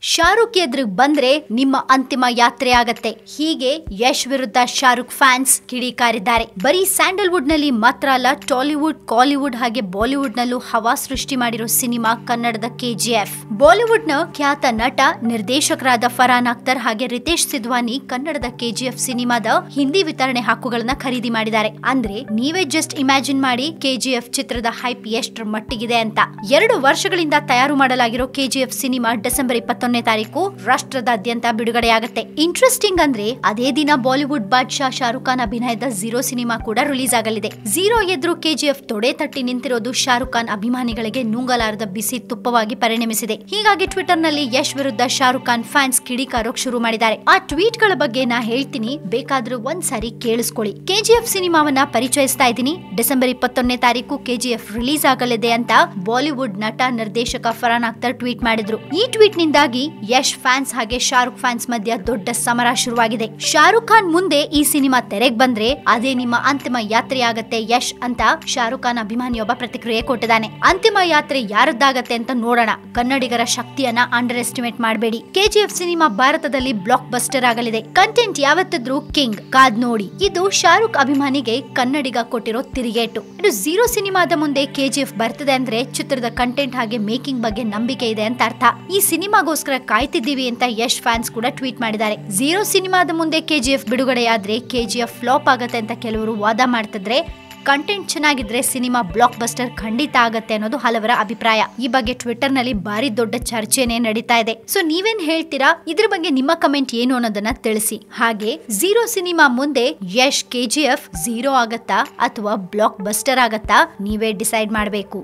ಶಾರುಖ್ ಎದುರಿಗೆ ಬಂದ್ರೆ ನಿಮ್ಮ ಅಂತಿಮ ಯಾತ್ರೆ ಆಗತ್ತೆ ಹೀಗೆ ಯಶ್ ವಿರುದ್ಧ ಶಾರುಖ್ ಫ್ಯಾನ್ಸ್ ಕಿಡಿಕಾರಿದ್ದಾರೆ ಬರೀ ಸ್ಯಾಂಡಲ್ವುಡ್ ನಲ್ಲಿ ಮಾತ್ರ ಅಲ್ಲ ಟಾಲಿವುಡ್ ಕಾಲಿವುಡ್ ಹಾಗೆ ಬಾಲಿವುಡ್ ನಲ್ಲೂ ಹವಾ ಸೃಷ್ಟಿ ಮಾಡಿರೋ ಸಿನಿಮಾ ಕನ್ನಡದ ಕೆಜಿಎಫ್ ಬಾಲಿವುಡ್ ನ ಖ್ಯಾತ ನಟ ನಿರ್ದೇಶಕರಾದ ಫರಾನ್ ಅಖ್ತರ್ ಹಾಗೆ ರಿತೇಶ್ ಸಿದ್ವಾನಿ ಕನ್ನಡದ ಕೆಜಿಎಫ್ ಸಿನಿಮಾದ ಹಿಂದಿ ವಿತರಣೆ ಹಕ್ಕುಗಳನ್ನ ಖರೀದಿ ಮಾಡಿದ್ದಾರೆ ಅಂದ್ರೆ ನೀವೇ ಜಸ್ಟ್ ಇಮ್ಯಾಜಿನ್ ಮಾಡಿ ಕೆಜಿಎಫ್ ಚಿತ್ರದ ಹೈಪ್ ಎಷ್ಟರ ಮಟ್ಟಿಗಿದೆ ಅಂತ ಎರಡು ವರ್ಷಗಳಿಂದ ತಯಾರು ಮಾಡಲಾಗಿರೋ ಕೆಜಿಎಫ್ ಸಿನಿಮಾ ಡಿಸೆಂಬರ್ ಇಪ್ಪತ್ತೊಂದನೇ ತಾರೀಕು ರಾಷ್ಟ್ರದಾದ್ಯಂತ ಬಿಡುಗಡೆಯಾಗುತ್ತೆ ಇಂಟ್ರೆಸ್ಟಿಂಗ್ ಅಂದ್ರೆ ಅದೇ ದಿನ ಬಾಲಿವುಡ್ ಬಾದ್ಶಾ ಶಾರುಖ್ ಖಾನ್ ಅಭಿನಯದ ಝೀರೋ ಸಿನಿಮಾ ಕೂಡ ರಿಲೀಸ್ ಆಗಲಿದೆ ಝೀರೋ ಎದುರು ಕೆಜಿಎಫ್ ತೊಡೆ ತಟ್ಟಿ ನಿಂತಿರೋದು ಶಾರುಖ್ ಖಾನ್ ಅಭಿಮಾನಿಗಳಿಗೆ ನುಂಗಲಾರದ ಬಿಸಿ ತುಪ್ಪವಾಗಿ ಪರಿಣಮಿಸಿದೆ ಹೀಗಾಗಿ ಟ್ವಿಟರ್ ನಲ್ಲಿ ಯಶ್ ವಿರುದ್ಧ ಶಾರುಖ್ ಖಾನ್ ಫ್ಯಾನ್ಸ್ ಕಿಡಿಕಾರೋಕ್ ಶುರು ಮಾಡಿದ್ದಾರೆ ಆ ಟ್ವೀಟ್ ಗಳ ಬಗ್ಗೆ ನಾ ಹೇಳ್ತೀನಿ ಬೇಕಾದ್ರೂ ಒಂದ್ಸಾರಿ ಕೇಳಿಸ್ಕೊಳ್ಳಿ ಕೆಜಿಎಫ್ ಸಿನಿಮಾವನ್ನ ಪರಿಚಯಿಸ್ತಾ ಇದ್ದೀನಿ ಡಿಸೆಂಬರ್ ಇಪ್ಪತ್ತೊಂದನೇ ತಾರೀಕು ಕೆಜಿಎಫ್ ರಿಲೀಸ್ ಆಗಲಿದೆ ಅಂತ ಬಾಲಿವುಡ್ ನಟ ನಿರ್ದೇಶಕ ಫರಾನ್ ಅಖ್ತರ್ ಟ್ವೀಟ್ ಮಾಡಿದ್ರು ಈ ಟ್ವೀಟ್ ನಿಂದಾಗಿ ಯಶ್ ಫ್ಯಾನ್ಸ್ ಹಾಗೆ ಶಾರುಖ್ ಫ್ಯಾನ್ಸ್ ಮಧ್ಯ ದೊಡ್ಡ ಸಮರ ಶುರುವಾಗಿದೆ ಶಾರುಖ್ ಖಾನ್ ಮುಂದೆ ಈ ಸಿನಿಮಾ ತೆರೆಗ್ ಬಂದ್ರೆ ಅದೇ ನಿಮ್ಮ ಅಂತಿಮ ಯಾತ್ರೆ ಆಗತ್ತೆ ಯಶ್ ಅಂತ ಶಾರುಖ್ ಖಾನ್ ಅಭಿಮಾನಿಯೊಬ್ಬ ಪ್ರತಿಕ್ರಿಯೆ ಕೊಟ್ಟಿದ್ದಾನೆ ಅಂತಿಮ ಯಾತ್ರೆ ಯಾರದ್ದಾಗತ್ತೆ ಅಂತ ನೋಡೋಣ ಕನ್ನಡಿಗರ ಶಕ್ತಿಯನ್ನ ಅಂಡರ್ ಎಸ್ಟಿಮೇಟ್ ಮಾಡಬೇಡಿ ಕೆಜಿಎಫ್ ಸಿನಿಮಾ ಭಾರತದಲ್ಲಿ ಬ್ಲಾಕ್ ಬಸ್ಟರ್ ಆಗಲಿದೆ ಕಂಟೆಂಟ್ ಯಾವತ್ತಿದ್ರು ಕಿಂಗ್ ಕಾದ್ ನೋಡಿ ಇದು ಶಾರುಖ್ ಅಭಿಮಾನಿಗೆ ಕನ್ನಡಿಗ ಕೊಟ್ಟಿರೋ ತಿರುಗೇಟು ಇದು ಝೀರೋ ಸಿನಿಮಾದ ಮುಂದೆ ಕೆಜಿಎಫ್ ಬರ್ತದೆ ಅಂದ್ರೆ ಚಿತ್ರದ ಕಂಟೆಂಟ್ ಹಾಗೆ ಮೇಕಿಂಗ್ ಬಗ್ಗೆ ನಂಬಿಕೆ ಇದೆ ಅಂತ ಅರ್ಥ ಈ ಸಿನಿಮಾಗೋಸ್ಕರ ಕಾಯ್ತಿದ್ದೀವಿ ಅಂತ ಯಶ್ ಫ್ಯಾನ್ಸ್ ಕೂಡ ಟ್ವೀಟ್ ಮಾಡಿದ್ದಾರೆ ಝೀರೋ ಸಿನಿಮಾದ ಮುಂದೆ ಕೆಜಿಎಫ್ ಬಿಡುಗಡೆಯಾದ್ರೆ ಕೆಜಿಎಫ್ ಫ್ಲಾಪ್ ಆಗತ್ತೆ ಅಂತ ಕೆಲವರು ವಾದ ಮಾಡ್ತಿದ್ರೆ ಕಂಟೆಂಟ್ ಚೆನ್ನಾಗಿದ್ರೆ ಸಿನಿಮಾ ಬ್ಲಾಕ್ ಬಸ್ಟರ್ ಖಂಡಿತ ಆಗತ್ತೆ ಅನ್ನೋದು ಹಲವರ ಅಭಿಪ್ರಾಯ ಈ ಬಗ್ಗೆ ಟ್ವಿಟರ್ ನಲ್ಲಿ ಭಾರಿ ದೊಡ್ಡ ಚರ್ಚೆನೆ ನಡೀತಾ ಇದೆ ಸೊ ನೀವೇನ್ ಹೇಳ್ತೀರಾ ಇದ್ರ ಬಗ್ಗೆ ನಿಮ್ಮ ಕಮೆಂಟ್ ಏನು ಅನ್ನೋದನ್ನ ತಿಳಿಸಿ ಹಾಗೆ ಝೀರೋ ಸಿನಿಮಾ ಮುಂದೆ ಯಶ್ ಕೆಜಿಎಫ್ ಝೀರೋ ಆಗತ್ತಾ ಅಥವಾ ಬ್ಲಾಕ್ ಬಸ್ಟರ್ ಆಗತ್ತಾ ನೀವೇ ಡಿಸೈಡ್ ಮಾಡಬೇಕು